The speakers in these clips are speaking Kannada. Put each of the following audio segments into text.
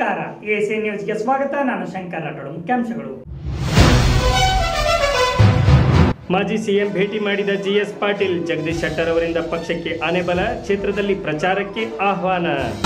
ನಮಸ್ಕಾರ ಎಸಿ ನ್ಯೂಸ್ಗೆ ಸ್ವಾಗತ ನಾನು ಶಂಕರ್ ರಾಠೋಡ್ ಮುಖ್ಯಾಂಶಗಳು ಮಾಜಿ ಸಿಎಂ ಭೇಟಿ ಮಾಡಿದ ಜಿಎಸ್ ಪಾಟೀಲ್ ಜಗದೀಶ್ ಶೆಟ್ಟರ್ ಅವರಿಂದ ಪಕ್ಷಕ್ಕೆ ಆನೆಬಲ ಕ್ಷೇತ್ರದಲ್ಲಿ ಪ್ರಚಾರಕ್ಕೆ ಆಹ್ವಾನ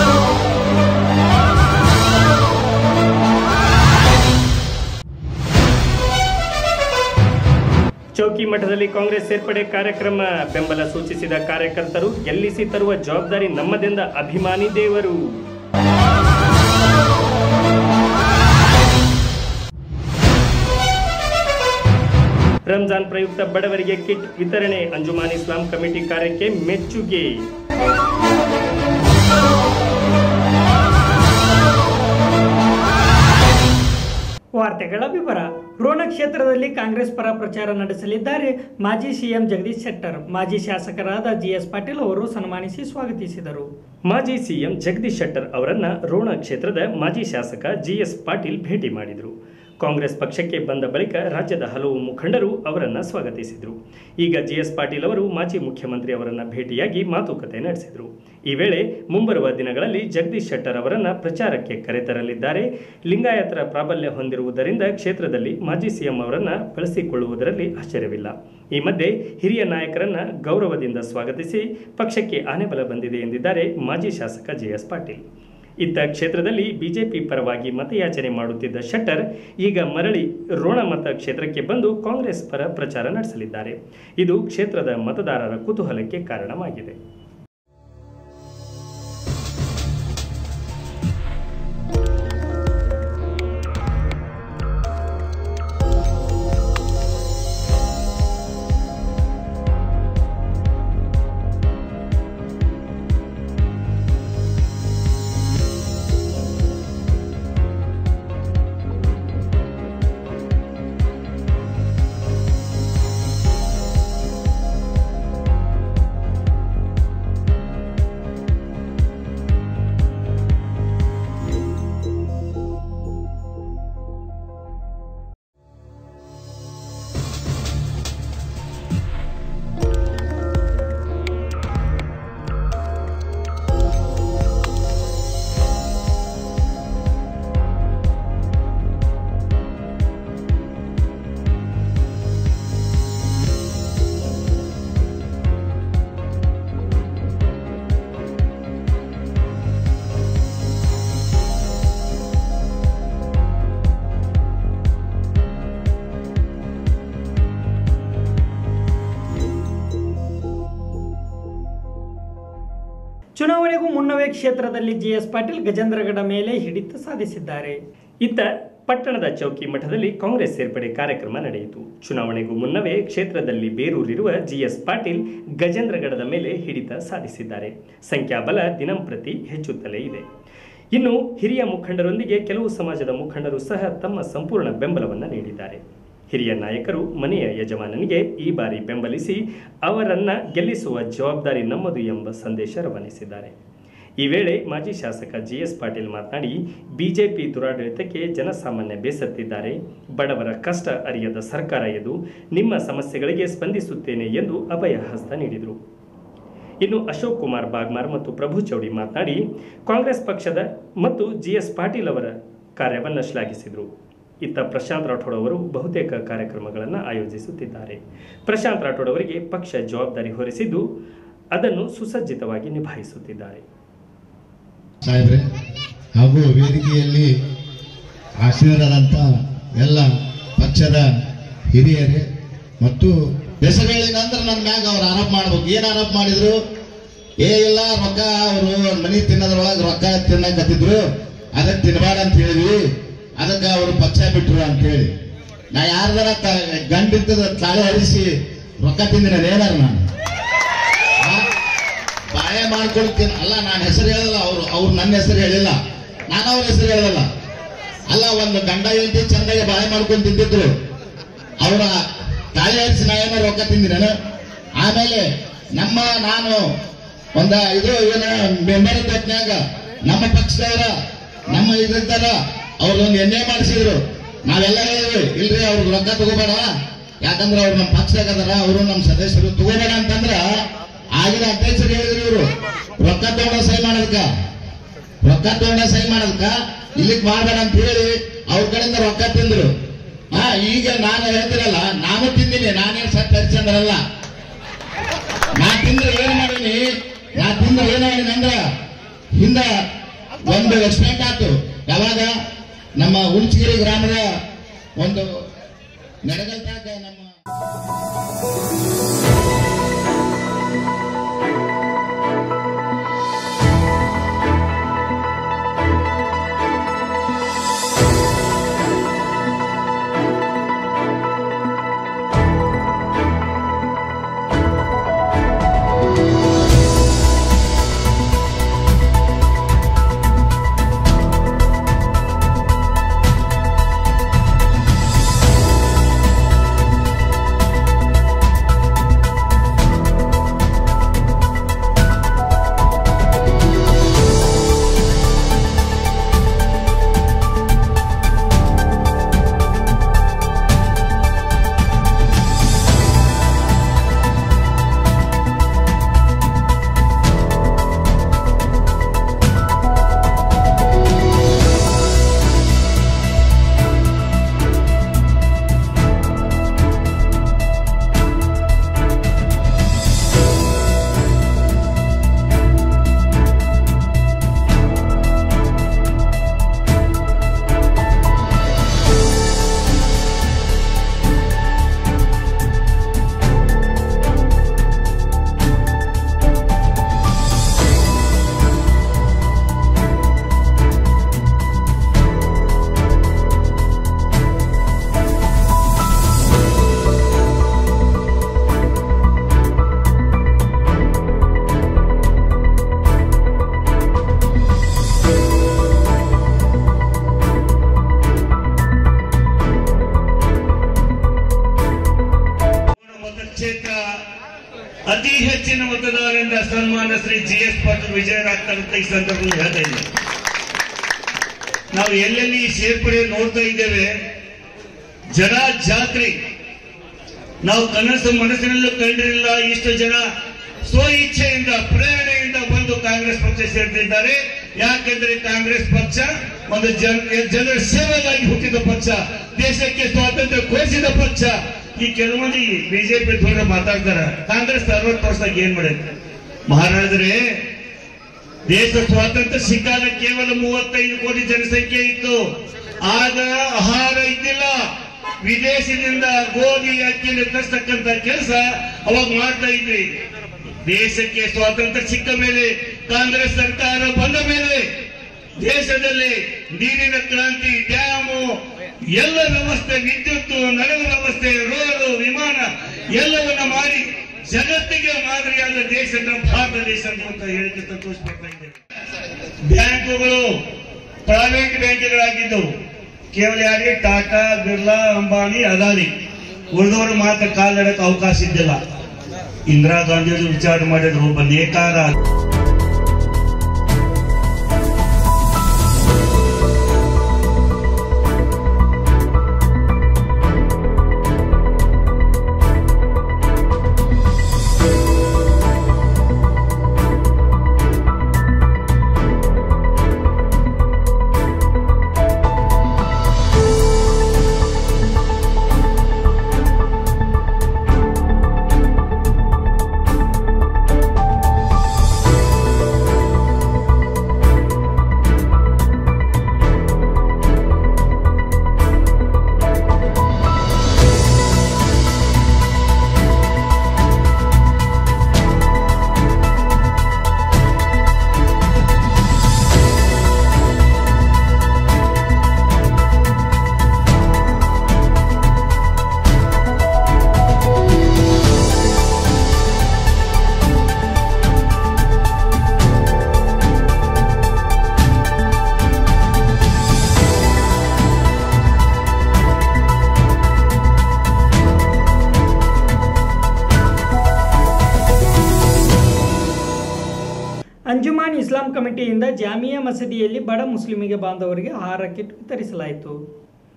ಚೌಕಿ ಮಠದಲ್ಲಿ ಕಾಂಗ್ರೆಸ್ ಸೇರ್ಪಡೆ ಕಾರ್ಯಕ್ರಮ ಬೆಂಬಲ ಸೂಚಿಸಿದ ಕಾರ್ಯಕರ್ತರು ಗೆಲ್ಲಿಸಿ ತರುವ ಜವಾಬ್ದಾರಿ ನಮ್ಮದೆಂದ ಅಭಿಮಾನಿ ದೇವರು ರಂಜಾನ್ ಪ್ರಯುಕ್ತ ಬಡವರಿಗೆ ಕಿಟ್ ವಿತರಣೆ ಅಂಜುಮಾನ್ ಇಸ್ಲಾಂ ಕಮಿಟಿ ಕಾರ್ಯಕ್ಕೆ ಮೆಚ್ಚುಗೆ ವಾರ್ತೆಗಳ ವಿವರ ರೋಣ ಕ್ಷೇತ್ರದಲ್ಲಿ ಕಾಂಗ್ರೆಸ್ ಪರ ಪ್ರಚಾರ ನಡೆಸಲಿದ್ದಾರೆ ಮಾಜಿ ಸಿಎಂ ಜಗದೀಶ್ ಶೆಟ್ಟರ್ ಮಾಜಿ ಶಾಸಕರಾದ ಜಿಎಸ್ ಪಾಟೀಲ್ ಅವರು ಸನ್ಮಾನಿಸಿ ಸ್ವಾಗತಿಸಿದರು ಮಾಜಿ ಸಿಎಂ ಜಗದೀಶ್ ಶೆಟ್ಟರ್ ಅವರನ್ನ ರೋಣ ಕ್ಷೇತ್ರದ ಮಾಜಿ ಶಾಸಕ ಜಿಎಸ್ ಪಾಟೀಲ್ ಭೇಟಿ ಮಾಡಿದರು ಕಾಂಗ್ರೆಸ್ ಪಕ್ಷಕ್ಕೆ ಬಂದ ಬಳಿಕ ರಾಜ್ಯದ ಹಲವು ಮುಖಂಡರು ಅವರನ್ನ ಸ್ವಾಗತಿಸಿದರು ಈಗ ಜಿಎಸ್ ಪಾಟೀಲ್ ಅವರು ಮಾಜಿ ಮುಖ್ಯಮಂತ್ರಿ ಅವರನ್ನ ಭೇಟಿಯಾಗಿ ಮಾತುಕತೆ ನಡೆಸಿದರು ಈ ವೇಳೆ ಮುಂಬರುವ ದಿನಗಳಲ್ಲಿ ಜಗದೀಶ್ ಶೆಟ್ಟರ್ ಅವರನ್ನ ಪ್ರಚಾರಕ್ಕೆ ಕರೆತರಲಿದ್ದಾರೆ ಲಿಂಗಾಯತರ ಪ್ರಾಬಲ್ಯ ಹೊಂದಿರುವುದರಿಂದ ಕ್ಷೇತ್ರದಲ್ಲಿ ಮಾಜಿ ಸಿಎಂ ಅವರನ್ನ ಬಳಸಿಕೊಳ್ಳುವುದರಲ್ಲಿ ಆಶ್ಚರ್ಯವಿಲ್ಲ ಈ ಮಧ್ಯೆ ಹಿರಿಯ ನಾಯಕರನ್ನ ಗೌರವದಿಂದ ಸ್ವಾಗತಿಸಿ ಪಕ್ಷಕ್ಕೆ ಆನೆಬಲ ಬಂದಿದೆ ಎಂದಿದ್ದಾರೆ ಮಾಜಿ ಶಾಸಕ ಜಿಎಸ್ ಪಾಟೀಲ್ ಇತ್ತ ಕ್ಷೇತ್ರದಲ್ಲಿ ಬಿಜೆಪಿ ಪರವಾಗಿ ಮತಯಾಚನೆ ಮಾಡುತ್ತಿದ್ದ ಶೆಟ್ಟರ್ ಈಗ ಮರಳಿ ರೋಣ ಮತ ಕ್ಷೇತ್ರಕ್ಕೆ ಬಂದು ಕಾಂಗ್ರೆಸ್ ಪರ ಪ್ರಚಾರ ನಡೆಸಲಿದ್ದಾರೆ ಇದು ಕ್ಷೇತ್ರದ ಮತದಾರರ ಕುತೂಹಲಕ್ಕೆ ಕಾರಣವಾಗಿದೆ ಚುನಾವಣೆಗೂ ಮುನ್ನವೇ ಕ್ಷೇತ್ರದಲ್ಲಿ ಜಿಎಸ್ ಪಾಟೀಲ್ ಗಜೇಂದ್ರಗಡ ಮೇಲೆ ಹಿಡಿತ ಸಾಧಿಸಿದ್ದಾರೆ ಇತ್ತ ಪಟ್ಟಣದ ಚೌಕಿ ಮಠದಲ್ಲಿ ಕಾಂಗ್ರೆಸ್ ಸೇರ್ಪಡೆ ಕಾರ್ಯಕ್ರಮ ನಡೆಯಿತು ಚುನಾವಣೆಗೂ ಮುನ್ನವೇ ಕ್ಷೇತ್ರದಲ್ಲಿ ಬೇರೂರಿರುವ ಜಿಎಸ್ ಪಾಟೀಲ್ ಗಜೇಂದ್ರಗಡದ ಮೇಲೆ ಹಿಡಿತ ಸಾಧಿಸಿದ್ದಾರೆ ಸಂಖ್ಯಾಬಲ ದಿನಂಪ್ರತಿ ಹೆಚ್ಚುತ್ತಲೇ ಇದೆ ಇನ್ನು ಹಿರಿಯ ಮುಖಂಡರೊಂದಿಗೆ ಕೆಲವು ಸಮಾಜದ ಮುಖಂಡರು ಸಹ ತಮ್ಮ ಸಂಪೂರ್ಣ ಬೆಂಬಲವನ್ನು ನೀಡಿದ್ದಾರೆ ಹಿರಿಯ ನಾಯಕರು ಮನೆಯ ಯಜಮಾನನಿಗೆ ಈ ಬಾರಿ ಬೆಂಬಲಿಸಿ ಅವರನ್ನ ಗೆಲ್ಲಿಸುವ ಜವಾಬ್ದಾರಿ ನಮ್ಮದು ಎಂಬ ಸಂದೇಶ ರವಾನಿಸಿದ್ದಾರೆ ಈ ವೇಳೆ ಮಾಜಿ ಶಾಸಕ ಜಿಎಸ್ ಪಾಟೀಲ್ ಮಾತನಾಡಿ ಬಿಜೆಪಿ ದುರಾಡಳಿತಕ್ಕೆ ಜನಸಾಮಾನ್ಯ ಬೇಸತ್ತಿದ್ದಾರೆ ಬಡವರ ಕಷ್ಟ ಅರಿಯದ ಸರ್ಕಾರ ಇದು ನಿಮ್ಮ ಸಮಸ್ಯೆಗಳಿಗೆ ಸ್ಪಂದಿಸುತ್ತೇನೆ ಎಂದು ಅಭಯ ಹಸ್ತ ನೀಡಿದರು ಇನ್ನು ಅಶೋಕ್ ಕುಮಾರ್ ಬಾಗ್ಮಾರ್ ಮತ್ತು ಪ್ರಭು ಚೌಡಿ ಮಾತನಾಡಿ ಕಾಂಗ್ರೆಸ್ ಪಕ್ಷದ ಮತ್ತು ಜಿಎಸ್ ಪಾಟೀಲ್ ಅವರ ಕಾರ್ಯವನ್ನು ಶ್ಲಾಘಿಸಿದರು ಇತ್ತ ಪ್ರಶಾಂತ್ ರಾಠೋಡ್ ಅವರು ಬಹುತೇಕ ಕಾರ್ಯಕ್ರಮಗಳನ್ನು ಆಯೋಜಿಸುತ್ತಿದ್ದಾರೆ ಪ್ರಶಾಂತ್ ರಾಠೋಡ್ ಅವರಿಗೆ ಪಕ್ಷ ಜವಾಬ್ದಾರಿ ಹೊರಿಸಿದ್ದು ಅದನ್ನು ಸುಸಜ್ಜಿತವಾಗಿ ನಿಭಾಯಿಸುತ್ತಿದ್ದಾರೆ ಸಾಹೇಬ್ರೆ ಹಾಗೂ ವೇದಿಕೆಯಲ್ಲಿ ಆಶೀರ್ವಾದಂಥ ಎಲ್ಲ ಪಕ್ಷದ ಹಿರಿಯರೇ ಮತ್ತು ಹೆಸರು ಹೇಳಿದ ನಂತರ ನನ್ನ ಮ್ಯಾಗ ಅವ್ರು ಆರೋಪ ಮಾಡ್ಬೇಕು ಏನ್ ಆರೋಪ ಮಾಡಿದ್ರು ಏ ಇಲ್ಲ ರೊಕ್ಕ ಅವರು ಮನಿ ತಿನ್ನೋದ್ರೊಳಗೆ ರೊಕ್ಕ ತಿನ್ನಕತ್ತಿದ್ರು ಅದಕ್ಕೆ ತಿನ್ಬೇಡ ಅಂತ ಹೇಳಿದ್ವಿ ಅದಕ್ಕೆ ಅವರು ಪಕ್ಷ ಬಿಟ್ರು ಅಂತ ಹೇಳಿ ನಾ ಯಾರ್ದಾರ ಗಂಡಿದ್ದದ ತಾಳೆ ಹರಿಸಿ ರೊಕ್ಕ ತಿಂದಿನ ಏನಾರ ನಾನು ಆ? ಬಾಯ ಮಾಡ್ಕೊಳ್ತೀನಿ ಅಲ್ಲ ನಾನು ಹೆಸರು ಹೇಳಲ್ಲ ಅವ್ರು ಅವ್ರು ನನ್ನ ಹೆಸರು ಹೇಳಿಲ್ಲ ನಾನು ಅವ್ರ ಹೆಸರು ಹೇಳಲ್ಲ ಅಲ್ಲ ಒಂದು ಗಂಡ ಹೆಂಡತಿ ಚಂದಾಗಿ ಬಾಯ ಮಾಡ್ಕೊಂಡು ತಿಂತಿದ್ರು ಅವರ ತಾಳಿ ಹರಿಸಿ ನಾ ಏನೋ ರೊಕ್ಕ ತಿಂದಿನೇನು ಆಮೇಲೆ ನಮ್ಮ ನಾನು ಒಂದ ಇದು ಏನ ಮೆಂಬರ್ ಇದ್ದತ್ನ್ಯಾಗ ನಮ್ಮ ಪಕ್ಷದವರ ನಮ್ಮ ಇದ್ದಿದ್ದಾರ ಅವ್ರದೊಂದು ಎಣ್ಣೆ ಮಾಡಿಸಿದ್ರು ನಾವೆಲ್ಲ ಹೇಳಿದ್ವಿ ಇಲ್ರಿ ಅವ್ರಿಗೆ ರೊಕ್ಕ ತಗೋಬೇಡ ಯಾಕಂದ್ರೆ ಅವ್ರು ನಮ್ಮ ಪಕ್ಷದಾಗ ಅದಾರ ಅವರು ನಮ್ಮ ಸದಸ್ಯರು ತಗೋಬೇಡ ಅಂತಂದ್ರ ಆಗಿನ ಅಧ್ಯಕ್ಷರು ಹೇಳಿದ್ರು ಇವರು ರೊಕ್ಕ ತಗೊಂಡ ಸಹಿ ಮಾಡೋದಕ್ಕ ರೊಕ್ಕ ತಗೊಂಡ ಸಹಿ ಮಾಡೋದಕ್ಕ ಇಲ್ಲಿಗೆ ಮಾಡಬೇಡ ಅಂತ ಹೇಳಿ ಅವ್ರ ಕಡೆಯಿಂದ ರೊಕ್ಕ ತಿಂದ್ರು ಹಾ ಈಗ ನಾನು ಹೇಳ್ತಿರಲ್ಲ ನಾನು ತಿಂದಿನಿ ನಾನೇನ್ ಸತ್ ಹರಿಚಂದ್ರಲ್ಲ ನಾ ತಿಂದ್ರೆ ಏನ್ ಮಾಡೀನಿ ನಾ ತಿಂದ್ರೆ ಏನ್ ಮಾಡೀನಿ ಅಂದ್ರ ಹಿಂದ ಒಂದು ಎಕ್ಸ್ಪೆಕ್ಟ್ ಆಯ್ತು ಯಾವಾಗ ನಮ್ಮ ಹುಣಚಗಿರಿ ಗ್ರಾಮದ ಒಂದು ನಡೆಗಲ್ತಾಗ ನಮ್ಮ ಮತಕ್ಷೇತ್ರ ಅತಿ ಹೆಚ್ಚಿನ ಮತದಾರರಿಂದ ಸನ್ಮಾನ ಶ್ರೀ ಜಿ ಎಸ್ ಪಾಟೀಲ್ ವಿಜಯರಾಗ್ತಾರೆ ಅಂತ ಈ ಸಂದರ್ಭದಲ್ಲಿ ಹೇಳ್ತಾ ಇದ್ದೇನೆ ನಾವು ಎಲ್ಲೆಲ್ಲಿ ಸೇರ್ಪಡೆ ನೋಡ್ತಾ ಇದ್ದೇವೆ ಜನ ಜಾತ್ರೆ ನಾವು ಕನಸು ಮನಸ್ಸಿನಲ್ಲೂ ಕಂಡಿರಲಿಲ್ಲ ಇಷ್ಟು ಜನ ಸ್ವ ಇಚ್ಛೆಯಿಂದ ಪ್ರೇರಣೆಯಿಂದ ಬಂದು ಕಾಂಗ್ರೆಸ್ ಪಕ್ಷ ಸೇರ್ತಿದ್ದಾರೆ ಯಾಕೆಂದ್ರೆ ಕಾಂಗ್ರೆಸ್ ಪಕ್ಷ ಒಂದು ಜನ ಜನರ ಸೇವೆಗಾಗಿ ಹುಟ್ಟಿದ ಪಕ್ಷ ದೇಶಕ್ಕೆ ಸ್ವಾತಂತ್ರ್ಯ ಘೋಷಿಸಿದ ಪಕ್ಷ ಈ ಕೆಲವೊಂದು ಬಿಜೆಪಿ ದೊಡ್ಡ ಮಾತಾಡ್ತಾರ ಕಾಂಗ್ರೆಸ್ ಅರವತ್ತು ವರ್ಷದಾಗ ಏನ್ ಮಾಡೈತೆ ಮಹಾರಾಜರೇ ದೇಶ ಸ್ವಾತಂತ್ರ್ಯ ಸಿಕ್ಕಾಗ ಕೇವಲ ಮೂವತ್ತೈದು ಕೋಟಿ ಜನಸಂಖ್ಯೆ ಇತ್ತು ಆಗ ಆಹಾರ ಇದ್ದಿಲ್ಲ ವಿದೇಶದಿಂದ ಗೋಧಿ ಅಕ್ಕಿನ ತರ್ತಕ್ಕಂತ ಕೆಲಸ ಅವಾಗ ಮಾಡ್ತಾ ಇದ್ವಿ ದೇಶಕ್ಕೆ ಸ್ವಾತಂತ್ರ್ಯ ಸಿಕ್ಕ ಮೇಲೆ ಕಾಂಗ್ರೆಸ್ ಸರ್ಕಾರ ಬಂದ ಮೇಲೆ ದೇಶದಲ್ಲಿ ನೀರಿನ ಕ್ರಾಂತಿ ಡ್ಯಾಮು ಎಲ್ಲ ವ್ಯವಸ್ಥೆ ವಿದ್ಯುತ್ ನಗರ ವ್ಯವಸ್ಥೆ ರೋಡ್ ವಿಮಾನ ಎಲ್ಲವನ್ನ ಮಾಡಿ ಜಗತ್ತಿಗೆ ಮಾದರಿಯಾದ ದೇಶ ನಮ್ಮ ಭಾರತ ದೇಶ ಅಂತ ಹೇಳಿಕೆ ಸಂತೋಷ ಪಡ್ತಾ ಇದ್ದೇವೆ ಬ್ಯಾಂಕುಗಳು ಪ್ರೈವೇಟ್ ಬ್ಯಾಂಕ್ಗಳಾಗಿದ್ದವು ಕೇವಲ ಯಾರಿಗೆ ಟಾಟಾ ಬಿರ್ಲಾ ಅಂಬಾನಿ ಅದಾನಿ ಉಳಿದವರು ಮಾತ್ರ ಕಾಲಿಡಕ್ಕೆ ಅವಕಾಶ ಇದ್ದಿಲ್ಲ ಇಂದಿರಾ ಗಾಂಧಿಯವರು ವಿಚಾರ ಮಾಡಿದ್ರು ಒಬ್ಬ ನೇಕಾರ ಅಂಜುಮಾನ್ ಇಸ್ಲಾಂ ಕಮಿಟಿಯಿಂದ ಜಾಮಿಯಾ ಮಸೀದಿಯಲ್ಲಿ ಬಡ ಮುಸ್ಲಿಮಿಗೆ ಬಾಂಧವರಿಗೆ ಆಹಾರ ಕಿಟ್ ವಿತರಿಸಲಾಯಿತು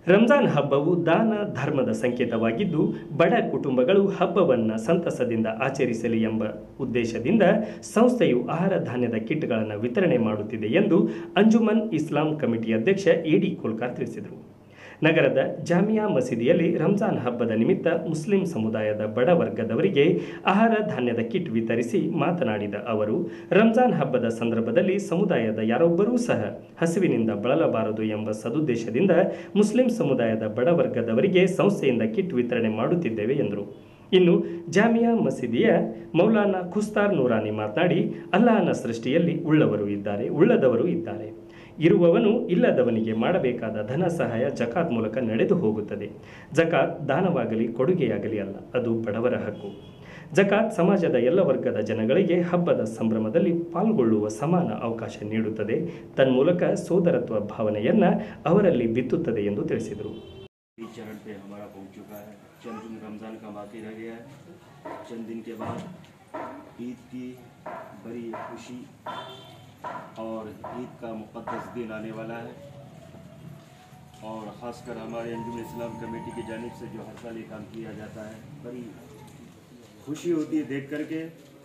ರಂಜಾನ್ ಹಬ್ಬವು ದಾನ ಧರ್ಮದ ಸಂಕೇತವಾಗಿದ್ದು ಬಡ ಕುಟುಂಬಗಳು ಹಬ್ಬವನ್ನು ಸಂತಸದಿಂದ ಆಚರಿಸಲಿ ಎಂಬ ಉದ್ದೇಶದಿಂದ ಸಂಸ್ಥೆಯು ಆಹಾರ ಧಾನ್ಯದ ಕಿಟ್ಗಳನ್ನು ವಿತರಣೆ ಮಾಡುತ್ತಿದೆ ಎಂದು ಅಂಜುಮನ್ ಇಸ್ಲಾಂ ಕಮಿಟಿ ಅಧ್ಯಕ್ಷ ಎಡಿ ಕೋಲ್ಕಾರ್ ತಿಳಿಸಿದರು ನಗರದ ಜಾಮಿಯಾ ಮಸೀದಿಯಲ್ಲಿ ರಂಜಾನ್ ಹಬ್ಬದ ನಿಮಿತ್ತ ಮುಸ್ಲಿಂ ಸಮುದಾಯದ ಬಡ ವರ್ಗದವರಿಗೆ ಆಹಾರ ಧಾನ್ಯದ ಕಿಟ್ ವಿತರಿಸಿ ಮಾತನಾಡಿದ ಅವರು ರಂಜಾನ್ ಹಬ್ಬದ ಸಂದರ್ಭದಲ್ಲಿ ಸಮುದಾಯದ ಯಾರೊಬ್ಬರೂ ಸಹ ಹಸಿವಿನಿಂದ ಬಳಲಬಾರದು ಎಂಬ ಸದುದ್ದೇಶದಿಂದ ಮುಸ್ಲಿಂ ಸಮುದಾಯದ ಬಡ ವರ್ಗದವರಿಗೆ ಸಂಸ್ಥೆಯಿಂದ ಕಿಟ್ ವಿತರಣೆ ಮಾಡುತ್ತಿದ್ದೇವೆ ಎಂದರು ಇನ್ನು ಜಾಮಿಯಾ ಮಸೀದಿಯ ಮೌಲಾನಾ ಖುಸ್ತಾರ್ ನೂರಾನಿ ಮಾತನಾಡಿ ಅಲ್ಲಾಹನ ಸೃಷ್ಟಿಯಲ್ಲಿ ಉಳ್ಳವರು ಇದ್ದಾರೆ ಉಳ್ಳದವರು ಇದ್ದಾರೆ ಇರುವವನು ಇಲ್ಲದವನಿಗೆ ಮಾಡಬೇಕಾದ ಧನ ಸಹಾಯ ಜಕಾತ್ ಮೂಲಕ ನಡೆದು ಹೋಗುತ್ತದೆ ಜಕಾತ್ ದಾನವಾಗಲಿ ಕೊಡುಗೆಯಾಗಲಿ ಅಲ್ಲ ಅದು ಬಡವರ ಹಕ್ಕು ಜಕಾತ್ ಸಮಾಜದ ಎಲ್ಲ ವರ್ಗದ ಜನಗಳಿಗೆ ಹಬ್ಬದ ಸಂಭ್ರಮದಲ್ಲಿ ಪಾಲ್ಗೊಳ್ಳುವ ಸಮಾನ ಅವಕಾಶ ನೀಡುತ್ತದೆ ತನ್ಮೂಲಕ ಸೋದರತ್ವ ಭಾವನೆಯನ್ನ ಅವರಲ್ಲಿ ಬಿತ್ತುತ್ತದೆ ಎಂದು ತಿಳಿಸಿದರು इस चरण पे हमारा पहुंच चुका है चंद दिन रमज़ान का बाकी रह गया है चंद दिन के बाद ईद की बड़ी खुशी और ईद का मुक़द्दस दिन आने वाला है और ख़ासकर हमारे अंजुम इस्लाम कमेटी की जानिब से जो हर साल ये काम किया जाता है बड़ी खुशी होती है देख करके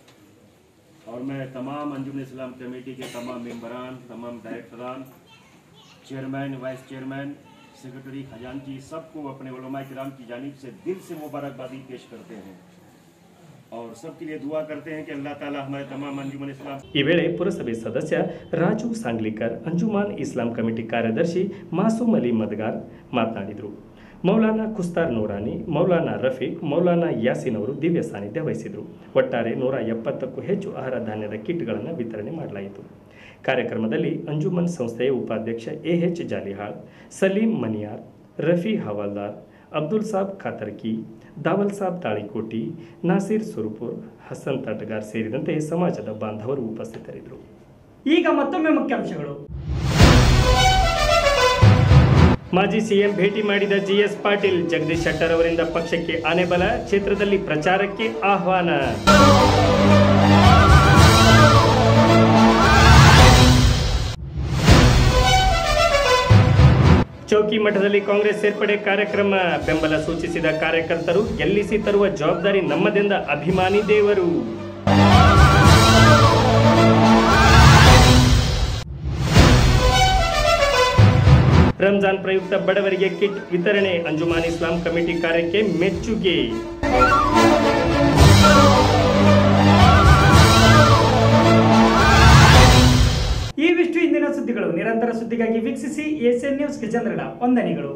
और मैं तमाम अंजुम इस्लाम कमेटी के तमाम मेंबरान तमाम डायरेक्टरान चेयरमैन वाइस चेयरमैन सेक्रेटरी खजानची सबको अपने उलमा कराम की जानिब से दिल से मुबारकबादी पेश करते हैं और सबके लिए दुआ करते हैं कि अल्लाह ताला हमारे तमाम अंजुमन इस्लाम ಈ ವೇಳೆ ಪುರಸಭೆ ಸದಸ್ಯ ರಾಜು ಸಾಂಗ್ಲಿಕರ್ ಅಂಜುಮಾನ್ ಇಸ್ಲಾಂ ಕಮಿಟಿ ಕಾರ್ಯದರ್ಶಿ ಮಾಸೂಮ್ ಅಲಿ ಮದ್ಗಾರ್ ಮಾತನಾಡಿದರು ಮೌಲಾನಾ ಖುಸ್ತಾರ್ ನೂರಾನಿ ಮೌಲಾನಾ ರಫೀಕ್ ಮೌಲಾನಾ ಯಾಸಿನ್ ಅವರು ದಿವ್ಯ ಸಾನ್ನಿಧ್ಯ ವಹಿಸಿದರು ಒಟ್ಟಾರೆ ನೂರ ಎಪ್ಪತ್ತಕ್ಕೂ ಹೆಚ್ಚು ಆಹಾರ ಧಾನ್ಯದ ಕಿಟ್ಗಳನ್ನು ವಿತರಣೆ ಮಾಡಲಾಯಿತು ಕಾರ್ಯಕ್ರಮದಲ್ಲಿ ಅಂಜುಮನ್ ಸಂಸ್ಥೆಯ ಉಪಾಧ್ಯಕ್ಷ ಎ ಎಚ್ ಜಾಲಿಹಾಳ್ ಸಲೀಂ ಮನಿಯಾರ್ ರಫಿ ಹವಾಲ್ದಾರ್ ಅಬ್ದುಲ್ ಸಾಬ್ ಖಾತರ್ಕಿ ದಾವಲ್ ಸಾಬ್ ತಾಳಿಕೋಟಿ ನಾಸೀರ್ ಸುರುಪುರ್ ಹಸನ್ ತಟಗಾರ್ ಸೇರಿದಂತೆ ಸಮಾಜದ ಬಾಂಧವರು ಉಪಸ್ಥಿತರಿದ್ದರು ಈಗ ಮತ್ತೊಮ್ಮೆ ಮುಖ್ಯಾಂಶಗಳು ಮಾಜಿ ಸಿಎಂ ಭೇಟಿ ಮಾಡಿದ ಜಿಎಸ್ ಪಾಟೀಲ್ ಜಗದೀಶ್ ಶೆಟ್ಟರ್ ಅವರಿಂದ ಪಕ್ಷಕ್ಕೆ ಆನೆ ಬಲ ಕ್ಷೇತ್ರದಲ್ಲಿ ಪ್ರಚಾರಕ್ಕೆ ಆಹ್ವಾನ ಚೌಕಿ ಮಠದಲ್ಲಿ ಕಾಂಗ್ರೆಸ್ ಸೇರ್ಪಡೆ ಕಾರ್ಯಕ್ರಮ ಬೆಂಬಲ ಸೂಚಿಸಿದ ಕಾರ್ಯಕರ್ತರು ಗೆಲ್ಲಿಸಿ ತರುವ ಜವಾಬ್ದಾರಿ ನಮ್ಮದೆಂದ ಅಭಿಮಾನಿ ದೇವರು ರಂಜಾನ್ ಪ್ರಯುಕ್ತ ಬಡವರಿಗೆ ಕಿಟ್ ವಿತರಣೆ ಅಂಜುಮಾನ್ ಇಸ್ಲಾಂ ಕಮಿಟಿ ಕಾರ್ಯಕ್ಕೆ ಮೆಚ್ಚುಗೆ ಇವಿಷ್ಟು ಇಂದಿನ ಸುದ್ದಿಗಳು ನಿರಂತರ ಸುದ್ದಿಗಾಗಿ ವೀಕ್ಷಿಸಿ ಎಸ್ಎನ್ ನ್ಯೂಸ್ ಗಜೇಂದ್ರಡ ವಂದನೆಗಳು